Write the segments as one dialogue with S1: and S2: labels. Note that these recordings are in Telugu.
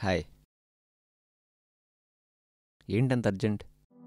S1: హాయ్ ఏంటంత అర్జెంట్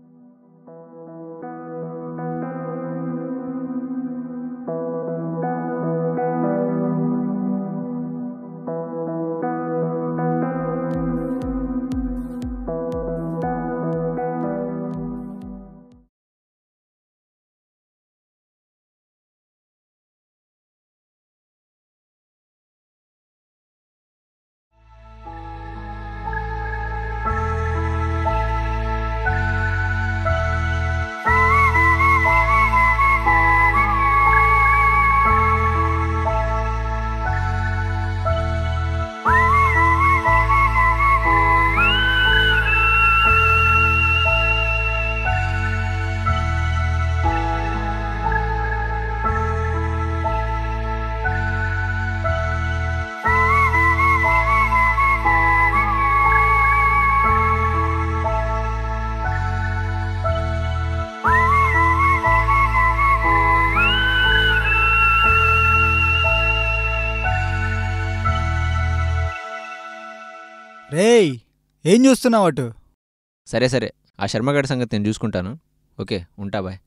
S2: రేయ్ ఏం చూస్తున్నావు అటు
S1: సరే సరే ఆ శర్మగాడి సంగతి నేను చూసుకుంటాను ఓకే ఉంటా బాయ్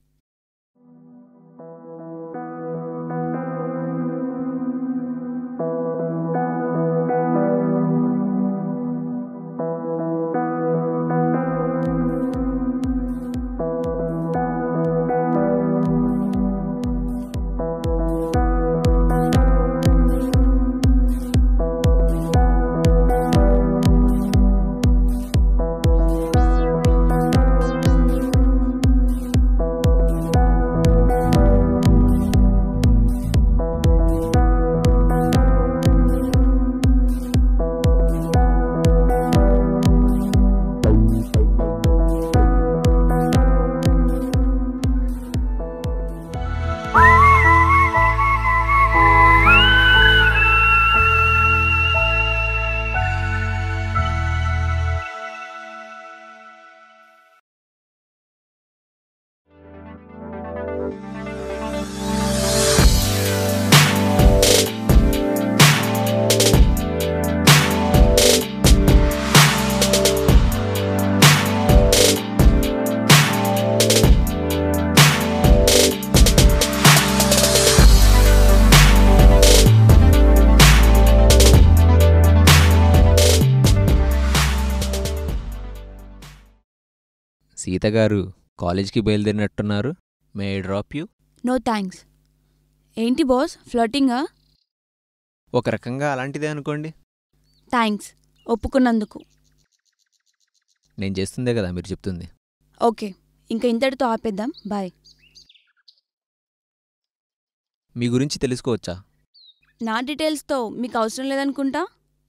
S1: సీత గారు కాలేజ్కి బయలుదేరినట్టున్నారు may drop you
S3: no thanks ఏంటి బాస్ ఫ్లర్టింగా
S1: ఒక రకంగా అలాంటిదే అనుకోండి
S3: థ్యాంక్స్ ఒప్పుకున్నందుకు
S1: నేను చేస్తుందే కదా మీరు చెప్తుంది
S3: ఓకే ఇంకా ఇంతటితో ఆపేద్దాం బాయ్
S1: మీ గురించి తెలుసుకోవచ్చా
S3: నా డీటెయిల్స్తో మీకు అవసరం లేదనుకుంటా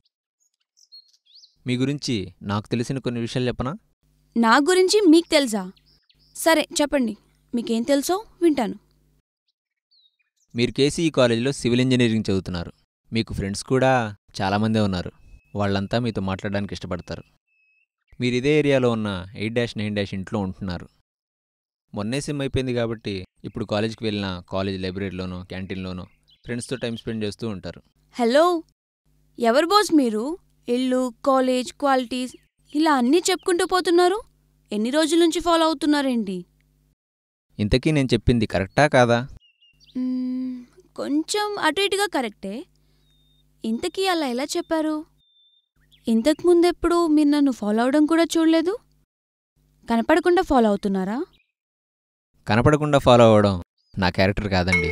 S1: మీ గురించి నాకు తెలిసిన కొన్ని విషయాలు చెప్పనా
S3: నా గురించి మీకు తెలుసా సరే చెప్పండి మీకేం తెలుసో వింటాను
S1: మీరు కేసీఈ కాలేజీలో సివిల్ ఇంజనీరింగ్ చదువుతున్నారు మీకు ఫ్రెండ్స్ కూడా చాలామందే ఉన్నారు వాళ్ళంతా మీతో మాట్లాడడానికి ఇష్టపడతారు మీరు ఇదే ఏరియాలో ఉన్న ఎయిట్ డాష్ నైన్ డాష్ ఇంట్లో ఉంటున్నారు మొన్నే సిమ్ అయిపోయింది కాబట్టి ఇప్పుడు కాలేజ్కి వెళ్ళిన కాలేజ్ లైబ్రరీలోనో క్యాంటీన్లోనో ఫ్రెండ్స్తో టైం స్పెండ్ చేస్తూ ఉంటారు
S3: హలో ఎవరు బాస్ మీరు ఇల్లు కాలేజ్ క్వాలిటీస్ ఇలా అన్నీ చెప్పుకుంటూ పోతున్నారు ఎన్ని రోజుల నుంచి ఫాలో అవుతున్నారేంటి
S1: ఇంతకీ నేను చెప్పింది కరెక్టా కాదా
S3: మ్మ్, కొంచెం అటు ఇటుగా కరెక్టే ఇంతకీ అలా ఎలా చెప్పారు ఇంతకు ముందెప్పుడు మీరు నన్ను ఫాలో అవడం కూడా చూడలేదు కనపడకుండా ఫాలో అవుతున్నారా
S1: కనపడకుండా ఫాలో అవ్వడం నా క్యారెక్టర్ కాదండి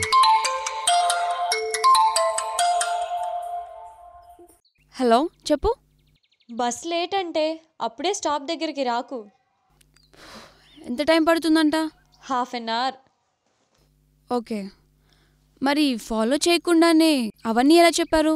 S3: హలో చెప్పు
S4: బస్ లేట్ అంటే అప్పుడే స్టాప్ దగ్గరికి రాకు
S3: ఎంత టైం పడుతుందంట
S4: హాఫ్ అన్ అవర్
S3: ఓకే మరి ఫాలో చేయకుండానే అవన్నీ ఎలా చెప్పారు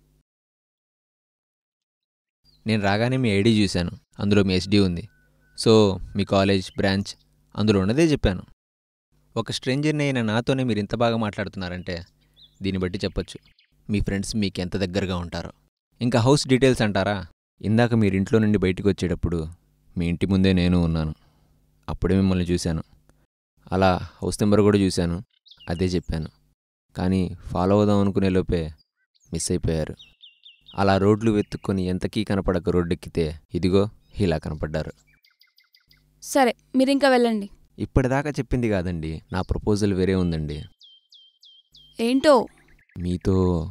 S1: నేను రాగానే మీ ఐడి చూశాను అందులో మీ ఎస్డి ఉంది సో మీ కాలేజ్ బ్రాంచ్ అందులో ఉన్నదే చెప్పాను ఒక స్ట్రేంజర్ని అయిన నాతోనే మీరు ఇంత బాగా మాట్లాడుతున్నారంటే దీన్ని బట్టి చెప్పొచ్చు మీ ఫ్రెండ్స్ మీకు ఎంత దగ్గరగా ఉంటారో ఇంకా హౌస్ డీటెయిల్స్ అంటారా ఇందాక మీరు ఇంట్లో నుండి బయటికి వచ్చేటప్పుడు మీ ఇంటి ముందే నేను ఉన్నాను అప్పుడే మిమ్మల్ని చూశాను అలా హౌస్ నెంబర్ కూడా చూశాను అదే చెప్పాను కానీ ఫాలో అవుదాం అనుకునే లోపే మిస్ అయిపోయారు అలా రోడ్లు వెతుక్కొని ఎంతకీ కనపడక రోడ్డెక్కితే ఇదిగో ఇలా కనపడ్డారు
S3: సరే మీరు ఇంకా వెళ్ళండి
S1: ఇప్పటిదాకా చెప్పింది కాదండి నా ప్రపోజల్ వేరే ఉందండి
S3: ఏంటో
S1: మీతో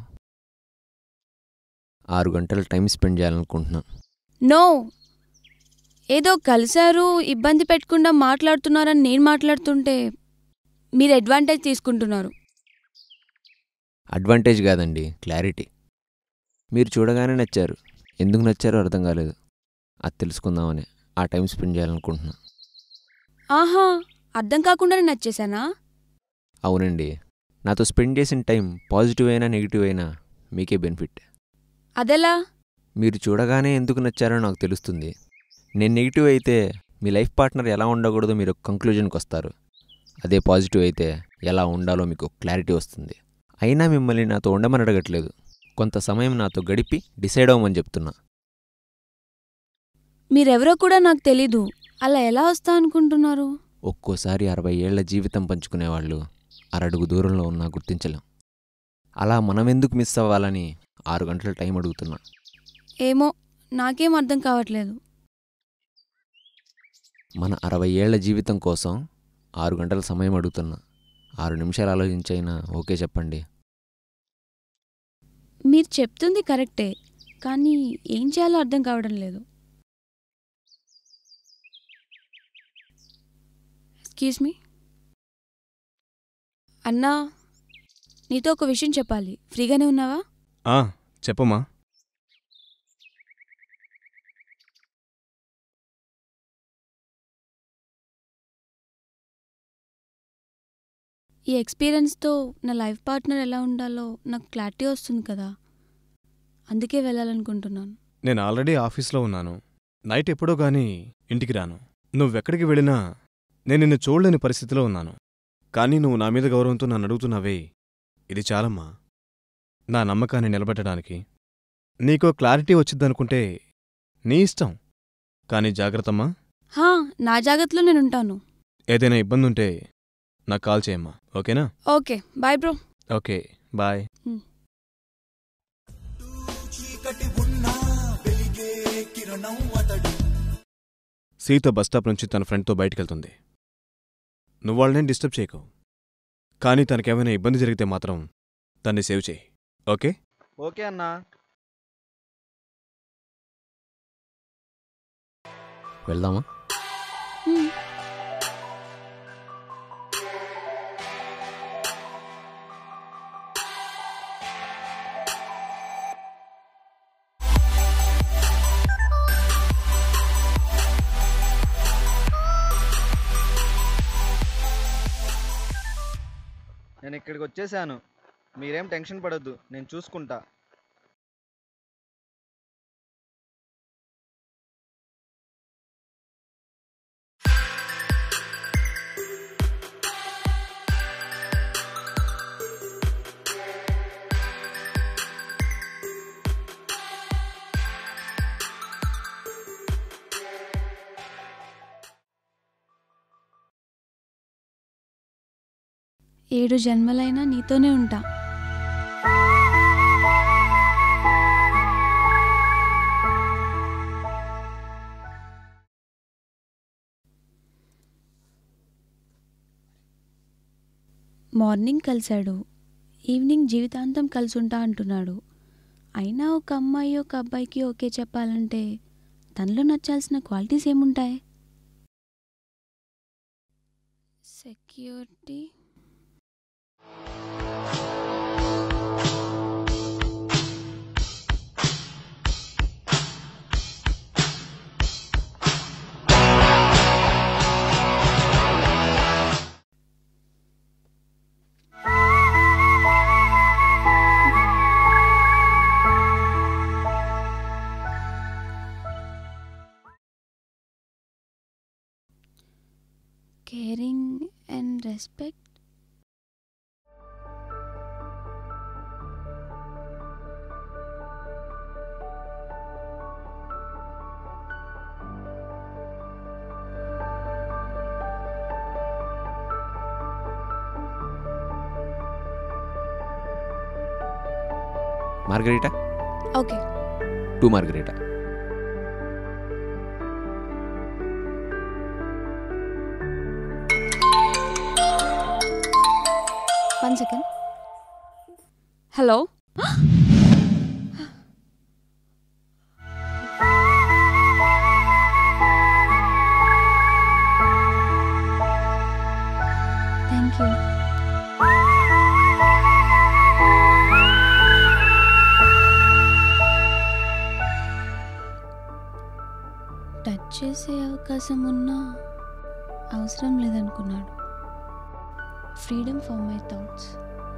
S1: ఆరు గంటలు టైం స్పెండ్ చేయాలనుకుంటున్నాను
S3: నో ఏదో కలిశారు ఇబ్బంది పెట్టకుండా మాట్లాడుతున్నారని నేను మాట్లాడుతుంటే మీరు అడ్వాంటేజ్ తీసుకుంటున్నారు
S1: అడ్వాంటేజ్ కాదండి క్లారిటీ మీరు చూడగానే నచ్చారు ఎందుకు నచ్చారో అర్థం కాలేదు అది తెలుసుకుందామని ఆ టైం స్పెండ్ చేయాలనుకుంటున్నా
S3: ఆహా అర్థం కాకుండానే నచ్చేసానా
S1: అవునండి నాతో స్పెండ్ చేసిన టైం పాజిటివ్ అయినా నెగిటివ్ అయినా మీకే బెనిఫిట్
S3: అదెలా
S1: మీరు చూడగానే ఎందుకు నచ్చారో నాకు తెలుస్తుంది నేను నెగిటివ్ అయితే మీ లైఫ్ పార్ట్నర్ ఎలా ఉండకూడదో మీరు ఒక కంక్లూజన్కి వస్తారు అదే పాజిటివ్ అయితే ఎలా ఉండాలో మీకు క్లారిటీ వస్తుంది అయినా మిమ్మల్ని నాతో ఉండమని అడగట్లేదు కొంత సమయం నాతో గడిపి డిసైడ్ అవ్వమని చెప్తున్నా
S3: మీరెవరో కూడా నాకు తెలీదు అలా ఎలా వస్తా అనుకుంటున్నారు
S1: ఒక్కోసారి అరవై ఏళ్ల జీవితం పంచుకునేవాళ్ళు అరడుగు దూరంలో ఉన్నా గుర్తించలేం అలా మనమెందుకు మిస్ అవ్వాలని ఆరు గంటల టైం అడుగుతున్నా
S3: ఏమో నాకేం అర్థం కావట్లేదు
S1: మన అరవై ఏళ్ల జీవితం కోసం ఆరు గంటల సమయం అడుగుతున్నా ఆరు నిమిషాలు ఆలోచించైనా ఓకే చెప్పండి
S3: మీరు చెప్తుంది కరెక్టే కానీ ఏం చేయాలో అర్థం కావడం లేదు ఎక్స్క్యూజ్ మీ అన్నా నీతో ఒక విషయం చెప్పాలి ఫ్రీగానే ఉన్నావా
S5: ఆ, చెప్పమ్మా
S3: ఈ ఎక్స్పీరియన్స్తో నా లైఫ్ పార్ట్నర్ ఎలా ఉండాలో నాకు క్లారిటీ వస్తుంది కదా అందుకే వెళ్ళాలనుకుంటున్నాను
S5: నేను ఆల్రెడీ ఆఫీస్లో ఉన్నాను నైట్ ఎప్పుడో గాని ఇంటికి రాను నువ్వెక్కడికి వెళ్ళినా నేను నిన్ను చూడలేని పరిస్థితిలో ఉన్నాను కానీ నువ్వు నా మీద గౌరవంతో నన్ను అడుగుతున్నావే ఇది చాలమ్మా నా నమ్మకాన్ని నిలబెట్టడానికి నీకో క్లారిటీ వచ్చిద్దనుకుంటే నీ ఇష్టం కానీ జాగ్రత్తమ్మా
S3: హా నా జాగ్రత్తలో నేను ఉంటాను
S5: ఏదైనా ఇబ్బందుంటే నాకు కాల్ చేయమ్మా ఓకేనా
S3: okay bye bro
S5: okay bye Sita bus stop నుంచి తన ఫ్రెండ్తో బయటికెళ్తుంది నువ్వు వాళ్ళని డిస్టర్బ్ చేయకు కానీ తనకేమైనా ఇబ్బంది జరిగితే మాత్రం తన్ని సేవ్ చేయి ఓకే
S6: ఓకే అన్నా
S1: వెళ్దామా
S3: హ్మ్.
S6: నేను ఇక్కడికి వచ్చేసాను మీరేం టెన్షన్ పడొద్దు నేను చూసుకుంటా
S3: ఏడు జన్మలైనా నీతోనే ఉంటా మార్నింగ్ కలిశాడు ఈవినింగ్ జీవితాంతం కలిసి ఉంటా అంటున్నాడు అయినా ఒక అమ్మాయి ఒక అబ్బాయికి ఓకే చెప్పాలంటే తనలో నచ్చాల్సిన క్వాలిటీస్ ఏముంటాయి security caring and respect
S1: Margarita
S3: okay
S1: too Margarita
S3: one second hello thank you touch చేసే అవకాశం ఉన్నా అవసరం లేదనుకున్నాడు freedom for my thoughts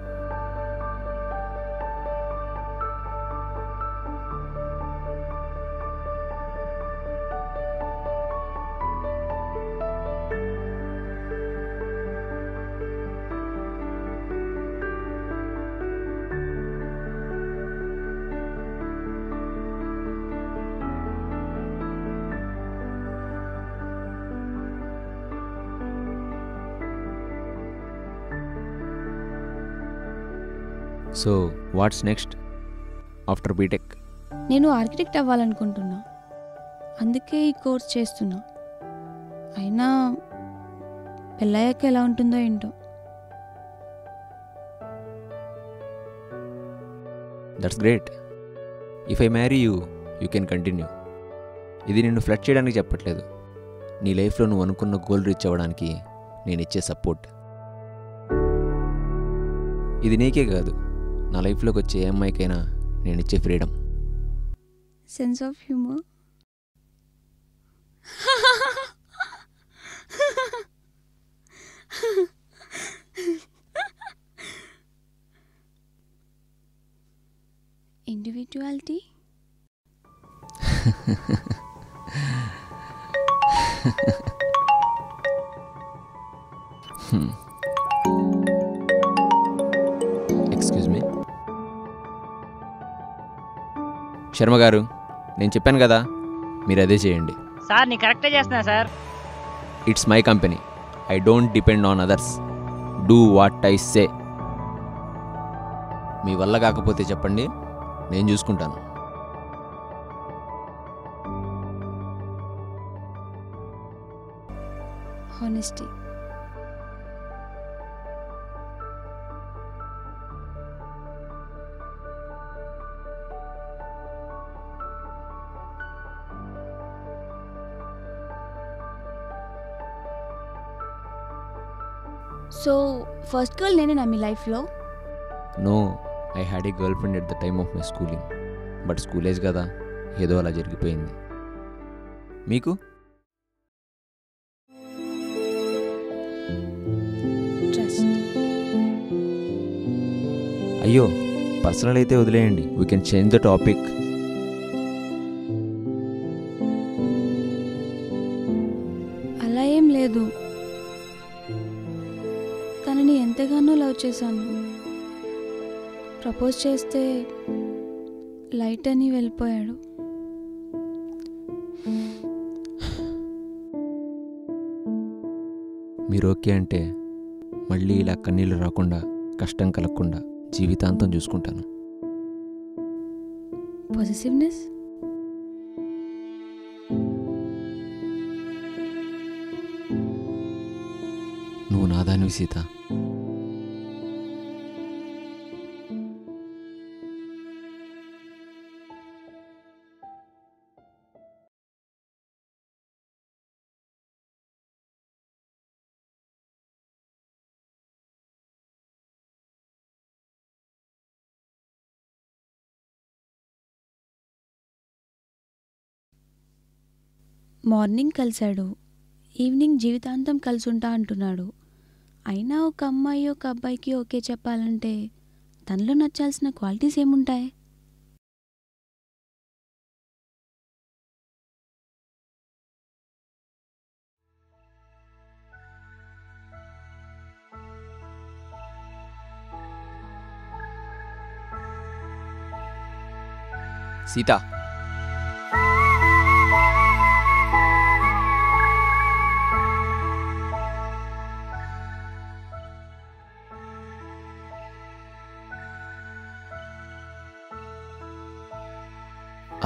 S1: so what's next after BTech
S3: నేను ఆర్కిటెక్ట్ అవ్వాలనుకుంటున్నా అందుకే ఈ కోర్స్ చేస్తున్నా అయినా పెళ్ళయ్యాక ఎలా ఉంటుందో ఏంటో
S1: that's great if I marry you you can continue ఇది నిన్ను ఫ్లడ్ చేయడానికి చెప్పట్లేదు నీ లైఫ్లో నువ్వు అనుకున్న గోల్ రీచ్ అవ్వడానికి నేను ఇచ్చే సపోర్ట్ ఇది నీకే కాదు నా లైఫ్లోకి వచ్చే ఏ అమ్మాయికైనా నేను ఇచ్చే freedom
S3: sense of humour individuality
S1: excuse me Sharma garu నేను చెప్పాను కదా మీరు అదే చేయండి
S7: సార్ నేను కరెక్టే చేస్తున్నా sir
S1: it's my company I don't depend on others do what I say మీ వల్ల కాకపోతే చెప్పండి నేను చూసుకుంటాను
S3: హానెస్టీ సో ఫస్ట్ గర్ల్ నేనేనా మీ లైఫ్లో
S1: no I had a girlfriend at the time of my schooling but school age కదా ఏదో అలా జరిగిపోయింది మీకు
S3: ట్రస్ట్
S1: అయ్యో పర్సనల్ అయితే వదిలేయండి we can change the topic
S3: అలా ఏం లేదు తనని ఎంతగానో లవ్ చేశాను ప్రపోజ్ చేస్తే లైట్ అని వెళ్ళిపోయాడు
S1: మీరు ఓకే అంటే మళ్ళీ ఇలా కన్నీళ్ళు రాకుండా కష్టం కలగకుండా జీవితాంతం చూసుకుంటాను
S3: పొజిటివ్నెస్
S1: నువ్వు నాదానివి సీత
S3: మార్నింగ్ కలిశాడు ఈవినింగ్ జీవితాంతం కలిసి ఉంటా అంటున్నాడు అయినా ఒక అమ్మాయి ఒక అబ్బాయికి ఓకే చెప్పాలంటే తనలో నచ్చాల్సిన క్వాలిటీస్ ఏముంటాయి
S1: సీత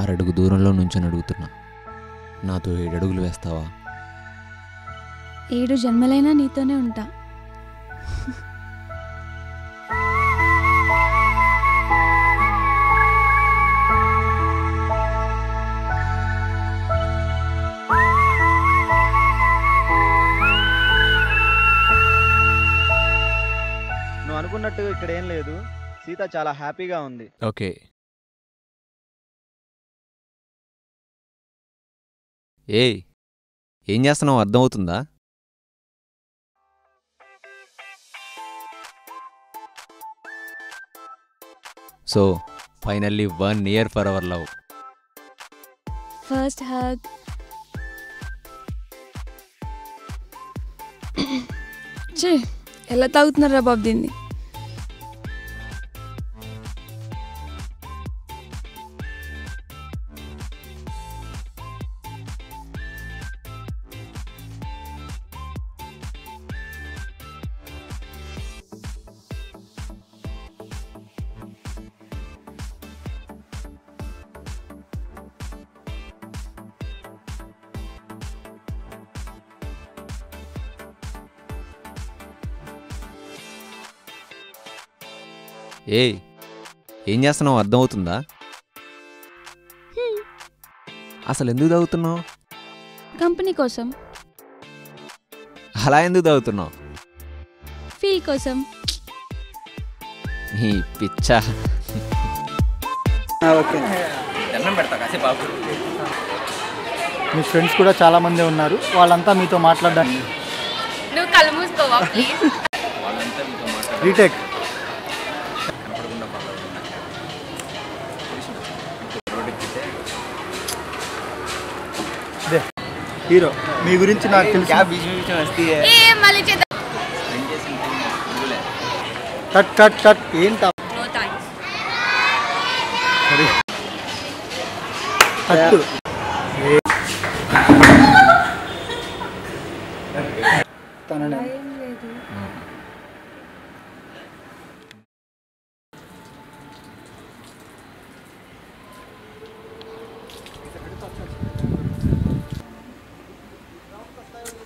S1: అరడుగు దూరంలో నుంచొని అడుగుతున్నా నాతో ఏడడుగులు వేస్తావా
S3: ఏడు జన్మలైనా నీతోనే ఉంటా
S6: నువ్వు అనుకున్నట్టు ఇక్కడ ఏం లేదు సీత చాలా హ్యాపీగా ఉంది
S5: ఓకే
S1: ఏయ్ ఏం చేస్తున్నావు అర్థమవుతుందా so finally one year for our love
S3: first hug చే ఎలా తాగుతున్నారా బాబు దీన్ని
S1: ఏయ్ ఏం చేస్తున్నావు అర్థమవుతుందా అసలు ఎందుకు తాగుతున్నావు
S3: కంపెనీ కోసం
S1: అలా ఎందుకు తాగుతున్నావు
S3: ఫీల్ కోసం
S1: నీ పిచ్చా
S2: ఓకే మీ ఫ్రెండ్స్ కూడా చాలా మంది ఉన్నారు వాళ్ళంతా మీతో మాట్లాడడానికి
S3: నువ్వు కళ్ళు మూసుకోవా ప్లీజ్
S2: రీటేక్ ఇదే, హీరో మీ గురించి నాకు తెలుసు
S3: మళ్ళీ చేద్దాం
S2: కట్ కట్ కట్ ఏంట
S3: నో థ్యాంక్స్
S2: సరే కట్టు తననే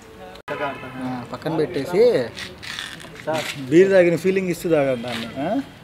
S2: ఆ, పక్కన పెట్టేసి బీర్ తాగిన ఫీలింగ్ ఇస్తూ తాగండి దాన్ని ఆ?